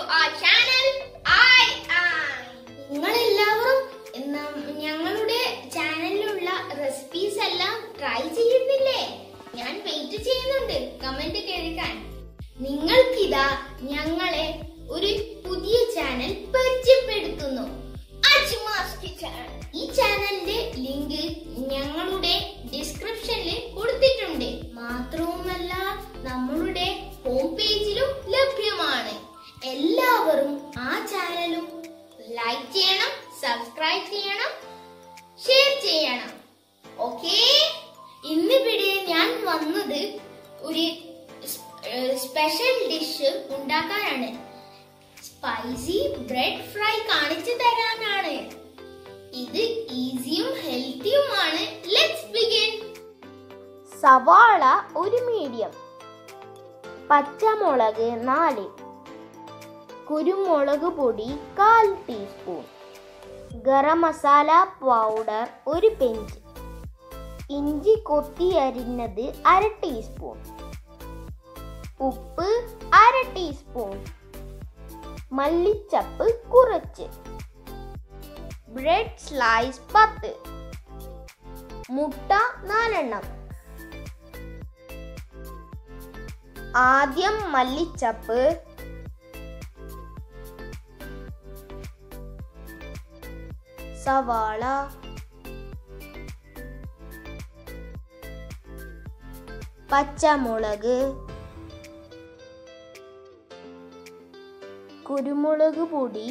our channel. I am. നിങ്ങളെല്ലാവരും നം- ഞങ്ങളുടെ ചാനലിലുള്ള റെസിപ്പീസ് എല്ലാം ട്രൈ ചെയ്യുന്നില്ലേ ഞാൻ വെയിറ്റ് ചെയ്യുന്നുണ്ട് കമന്റ് കേൾക്കാൻ നിങ്ങൾക്കിതാ ഞങ്ങളെ ഒരു പുതിയ ചാനൽ പരിചയപ്പെടുത്തുന്നു അജ്മാസ് കിച്ചൺ ഈ ചാനലിന്റെ ലിങ്ക് ഞങ്ങളുടെ ഡിസ്ക്രിപ്ഷനിൽ കൊടുത്തിട്ടുണ്ട് മാത്രവുമല്ല നമ്മളുടെ ഹോം പേജിലും ലഭ്യമാണ് എല്ലാവരും ആ ചാനലും ലൈക്ക് ചെയ്യണം സബ്സ്ക്രൈബ് ചെയ്യണം ഷെയർ ചെയ്യണം ഓക്കേ ഇന്നിവിടെ ഞാൻ വന്നത് ഒരു സ്പെഷ്യൽ ഡിഷ് ഉണ്ടാക്കാനാണ് സ്പൈസി ബ്രെഡ് ഫ്രൈ കാണിച്ചു തരാനാണ് ഇത് ഈസിയും ഹെൽത്തിയുമാണ് ലെറ്റ്സ് ബിഗിൻ സവാള ഒരു മീഡിയം പച്ചമുളക് നാല് കുരുമുളക് പൊടി കാൽ ടീസ്പൂൺ ഗരം മസാല പൗഡർ ഒരു പിഞ്ച് ഇഞ്ചി കൊത്തി അരിഞ്ഞത് അര ടീസ്പൂൺ ഉപ്പ് അര ടീസ്പൂൺ മല്ലിച്ചപ്പ് കുറച്ച് ബ്രെഡ് സ്ലൈസ് പത്ത് മുട്ട നാലെണ്ണം ആദ്യം മല്ലിച്ചപ്പ് സവാള പച്ചമുളക് കുരുമുളക് പൊടി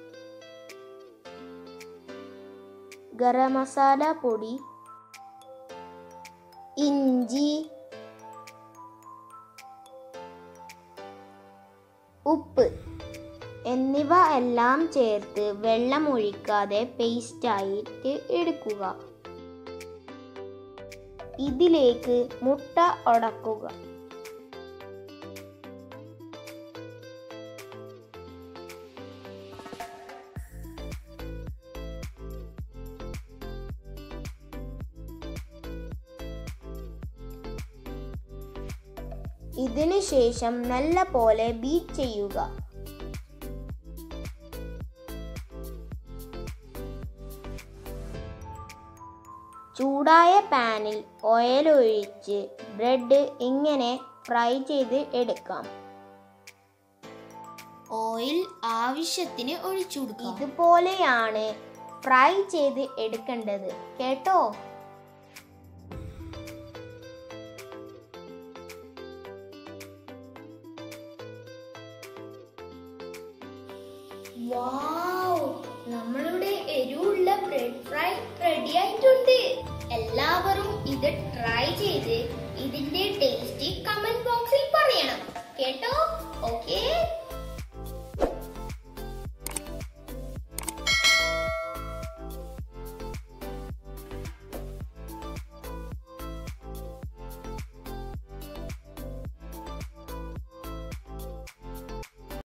ഗരം മസാല പൊടി ഇഞ്ചി ഉപ്പ് എന്നിവ എല്ലാം ചേർത്ത് വെള്ളം ഒഴിക്കാതെ പേസ്റ്റായിട്ട് എടുക്കുക ഇതിലേക്ക് മുട്ട ഉടക്കുക ഇതിനു ശേഷം നല്ല പോലെ ബീറ്റ് ചെയ്യുക ചൂടായ പാനിൽ ഓയിൽ ഒഴിച്ച് ബ്രെഡ് ഇങ്ങനെ ഫ്രൈ ചെയ്ത് എടുക്കാം ഓയിൽ ആവശ്യത്തിന് ഒഴിച്ചു കൊടുക്കുക ഇതുപോലെയാണ് ഫ്രൈ ചെയ്ത് എടുക്കേണ്ടത് കേട്ടോ വാവ് നമ്മളുടെ എരിവുള്ള ബ്രെഡ് ഫ്രൈ റെഡി ആയിട്ടുണ്ട് എല്ലാവരും ഇത് ട്രൈ ചെയ്ത് ഇതിന്റെ ടേസ്റ്റ് കമന്റ് ബോക്സിൽ പറയണം കേട്ടോ ഓക്കേ